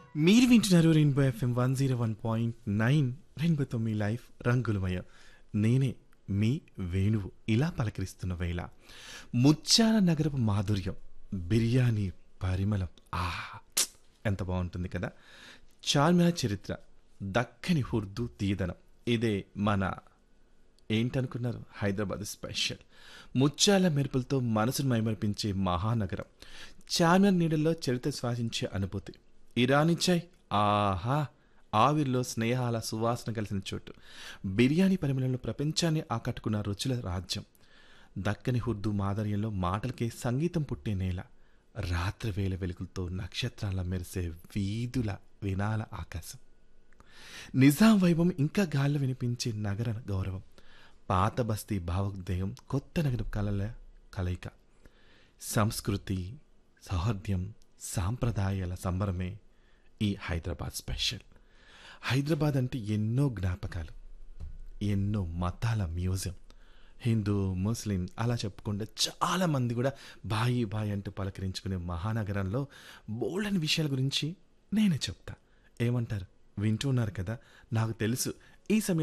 మీరు వింటున్నారు rainbow FM one zero one point nine రెయిన్బోతో మీ లైఫ్ రంగులమయ నేనే మీ వేణువు ఇలా పలకరిస్తున్న వేళ ముత్యాల నగరపు మాధుర్యం బిర్యానీ పరిమళం ఆహా ఎంత బాగుంటుంది కదా చార్మినార్ చరిత్ర దక్కని హుర్దు తీదనం ఇదే మన ఏంటనుకున్నారు హైదరాబాద్ స్పెషల్ ముత్యాల మెరుపులతో మనసును మైమరిపించే మహానగరం చార్మినార్ నీడల్లో చరిత్ర శ్వాసించే అనుభూతి ఇరానీ చాయ్ ఆహా ఆవిరిలో స్నేహాల సువాసన కలిసిన చోటు బిర్యానీ పరిమళంలో ప్రపంచాన్ని ఆకట్టుకున్న రుచుల రాజ్యం దక్కని హుర్దు మాధుర్యంలో మాటలకే సంగీతం పుట్టే నేల రాత్రి వేల వెలుగులతో నక్షత్రాల మెరిసే వీధుల వినాల ఆకాశం నిజాం వైభవం ఇంకా గాల్లో వినిపించే నగర గౌరవం పాత బస్తీ భావోద్వేగం కొత్త నగర కళల కలయిక సంస్కృతి సౌహార్ద్యం సాంప్రదాయాల సంబరమే ఈ హైదరాబాద్ స్పెషల్ హైదరాబాద్ అంటే ఎన్నో జ్ఞాపకాలు ఎన్నో మతాల మ్యూజియం హిందూ ముస్లిం అలా చెప్పుకుంటే చాలా మంది కూడా బాయి బాయి అంటూ పలకరించుకునే మహానగరంలో బోల్డని విషయాల గురించి నేనే చెప్తా ఏమంటారు వింటున్నారు కదా నాకు తెలుసు ఈ సమయం